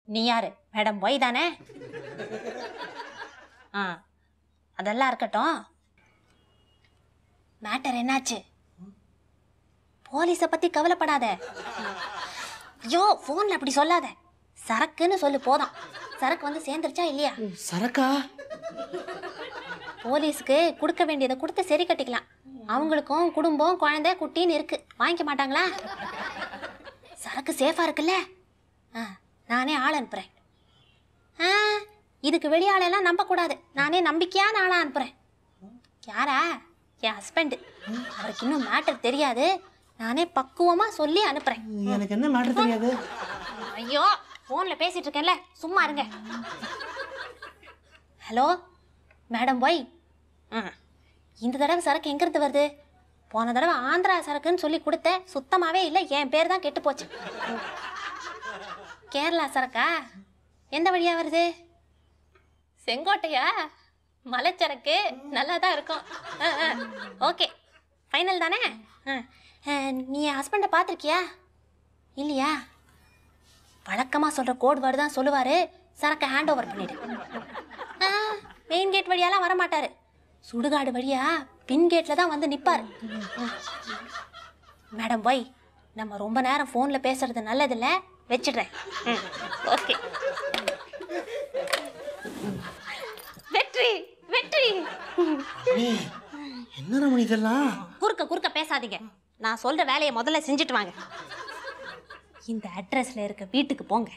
நீ யாரு madam Y தானே ஆ அதெல்லாம் இருக்கட்டும் மேட்டர் என்னாச்சு போலீஸை பத்தி கவலைப்படாத ஐயோ ஃபோன்ல அப்படி சொல்லாத சரக்குன்னு சொல்லு போதும் சரக்கு வந்து சேர்ந்துருச்சா இல்லையா சரக்கா போலீஸ்க்கு கொடுக்க வேண்டியதை கொடுத்து சரி கட்டிக்கலாம் அவங்களுக்கும் குடும்பம் குழந்தை குட்டின்னு இருக்கு வாங்கிக்க மாட்டாங்களா சரக்கு சேஃபா இருக்குல்ல ஆ நானே ஆள் அனுப்புறேன் ஆ இதுக்கு வெளியாளெல்லாம் நம்பக்கூடாது நானே நம்பிக்கையான ஆளா அனுப்புறேன் யாரா என் ஹஸ்பண்டு அவருக்கு இன்னும் மேட்டர் தெரியாது நானே பக்குவமா சொல்லி அனுப்புறேன் எனக்கு என்ன மேட்டர் தெரியாது ஐயோ ஃபோன்ல பேசிட்டு இருக்கேன்ல சும்மா இருங்க ஹலோ மேடம் ஒய் ம் இந்த தடவை சரக்கு எங்கிருந்து வருது போன தடவை ஆந்திரா சரக்குன்னு சொல்லி கொடுத்தேன் சுத்தமாவே இல்லை என் பேர் தான் கெட்டு போச்சு ம். கேரளா சரக்கா எந்த வழியா வருது செங்கோட்டையா மலைச்சரக்கு நல்லா தான் இருக்கும் ஓகே ஃபைனல் தானே ஆ. ஆ, நீ என் ஹஸ்பண்டை பார்த்துருக்கியா இல்லையா வழக்கமாக சொல்கிற கோட் வேர்டு தான் சொல்லுவார் சரக்கை ஹேண்ட் ஓவர் பண்ணிடு மெயின் கேட் வழியாலாம் வர மாட்டார் சுடுகாடு வழியா பின் கேட்டில் தான் வந்து நிற்பார் மேடம் ஒய் நம்ம ரொம்ப நேரம் ஃபோனில் பேசுறது நல்லதில்ல வச்சிடுறேன் ஓகே வெற்றி வெற்றி நீ என்ன ரமணி இதெல்லாம் குறுக்க குறுக்க பேசாதீங்க நான் சொல்ற வேலையை முதல்ல செஞ்சுட்டு வாங்க இந்த அட்ரஸ்ல இருக்க வீட்டுக்கு போங்க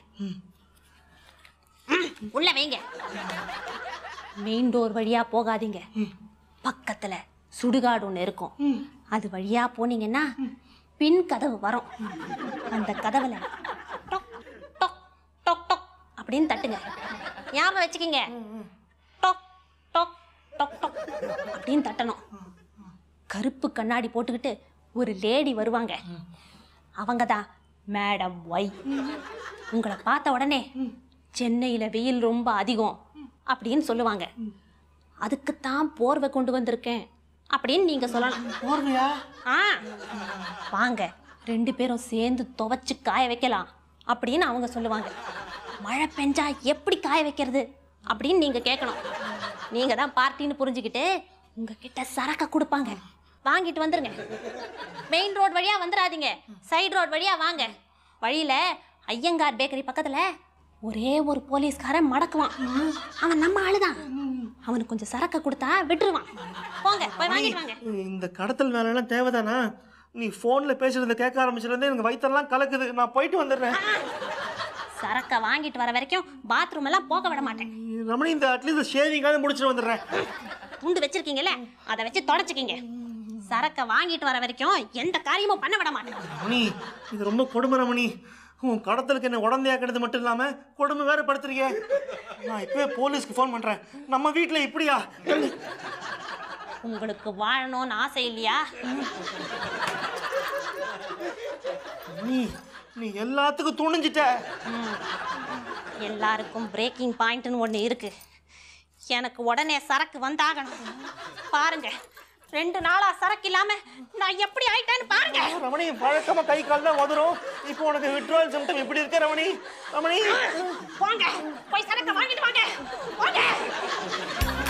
உள்ள வைங்க மெயின் டோர் வழியா போகாதீங்க பக்கத்துல சுடுகாடு ஒன்று இருக்கும் அது வழியா போனீங்கன்னா பின் கதவு வரும் அந்த கதவுல டொக் டொக் டொக் டொக் அப்படின்னு தட்டுங்க ஞாபகம் வச்சுக்கிங்க டொக் டொக் டொக் டொக் அப்படின்னு தட்டணும் கருப்பு கண்ணாடி போட்டுக்கிட்டு ஒரு லேடி வருவாங்க அவங்க தான் மேடம் ஒய் உங்களை பார்த்த உடனே சென்னையில் வெயில் ரொம்ப அதிகம் அப்படின்னு சொல்லுவாங்க அதுக்குத்தான் போர்வை கொண்டு வந்திருக்கேன் அப்படின்னு நீங்கள் சொல்லலாம் போர்வையா ஆ வாங்க ரெண்டு பேரும் சேர்ந்து துவைச்சு காய வைக்கலாம் அப்படின்னு அவங்க சொல்லுவாங்க மழை பெஞ்சா எப்படி காய வைக்கிறது அப்படின்னு நீங்க கேட்கணும் நீங்க தான் பார்ட்டின்னு புரிஞ்சுக்கிட்டு உங்ககிட்ட சரக்க கொடுப்பாங்க வாங்கிட்டு வந்துருங்க மெயின் ரோட் வழியா வந்துடாதீங்க சைடு ரோட் வழியா வாங்க வழியில ஐயங்கார் பேக்கரி பக்கத்துல ஒரே ஒரு போலீஸ்காரன் மடக்குவான் அவன் நம்ம ஆளுதான் அவனுக்கு கொஞ்சம் சரக்க கொடுத்தா விட்டுருவான் போங்க போய் வாங்கிட்டு வாங்க இந்த கடத்தல் வேலைலாம் தேவைதானா நீ ஃபோனில் பேசுறத கேட்க ஆரம்பிச்சிருந்தே எனக்கு வயிற்றெல்லாம் கலக்குது நான் போயிட்டு வந்துடுறேன் சரக்க வாங்கிட்டு வர வரைக்கும் பாத்ரூம் எல்லாம் போக விட மாட்டேன் ரமணி இந்த அட்லீஸ்ட் ஷேவிங்காவது முடிச்சுட்டு வந்துடுறேன் துண்டு வச்சிருக்கீங்கல்ல அதை வச்சு தொடச்சிக்கிங்க சரக்க வாங்கிட்டு வர வரைக்கும் எந்த காரியமும் பண்ண விட மாட்டேன் ரமணி இது ரொம்ப கொடுமை ரமணி உன் கடத்தலுக்கு என்ன உடந்தையாக்கினது மட்டும் இல்லாமல் கொடுமை வேற படுத்துறீங்க நான் இப்பவே போலீஸ்க்கு ஃபோன் பண்ணுறேன் நம்ம வீட்டில் இப்படியா சொல்லு. உங்களுக்கு வாழணும்னு ஆசை இல்லையா நீ நீ எல்லாத்துக்கும் துணிஞ்சிட்ட எல்லாருக்கும் பிரேக்கிங் பாயிண்ட்னு ஒன்று இருக்கு எனக்கு உடனே சரக்கு வந்தாகணும் பாருங்க ரெண்டு நாளா சரக்கு இல்லாம நான் எப்படி ஆயிட்டேன்னு பாருங்க ரமணி பழக்கமா கை கால் தான் உதறும் இப்போ உனக்கு விட்ரோல் சிம்டம் இப்படி இருக்க ரமணி ரமணி போங்க போய் சரக்கு வாங்கிட்டு வாங்க போங்க